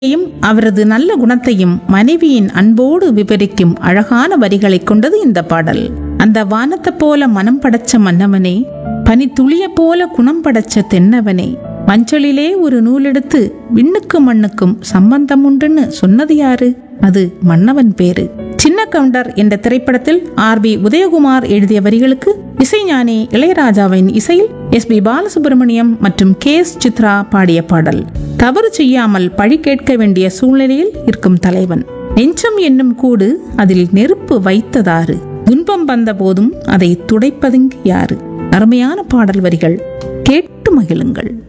யும் அவரது நல்ல குணத்தையும் மனைவியின் அன்போடு விவரிக்கும் அழகான வரிகளைக் கொண்டது இந்த பாடல் அந்த வானத்தை போல மனம் படைச்ச மன்னவனே பனித்துளிய போல குணம் படைச்ச தென்னவனே மஞ்சளிலே ஒரு நூலெடுத்து விண்ணுக்கு மண்ணுக்கும் சம்பந்தம் உண்டுன்னு சொன்னது யாரு அது மன்னவன் பேரு சின்ன கவுண்டர் என்ற திரைப்படத்தில் ஆர் பி உதயகுமார் எழுதிய வரிகளுக்கு இசைஞானி இளையராஜாவின் இசையில் எஸ் பி பாலசுப்ரமணியம் மற்றும் கே எஸ் சித்ரா பாடிய பாடல் தவறு செய்யாமல் பழி கேட்க வேண்டிய சூழ்நிலையில் இருக்கும் தலைவன் நெஞ்சம் என்னும் கூடு அதில் நெருப்பு வைத்ததாறு துன்பம் வந்த போதும் அதை துடைப்பதுங்கு யாரு அருமையான பாடல் வரிகள் கேட்டு மகிழுங்கள்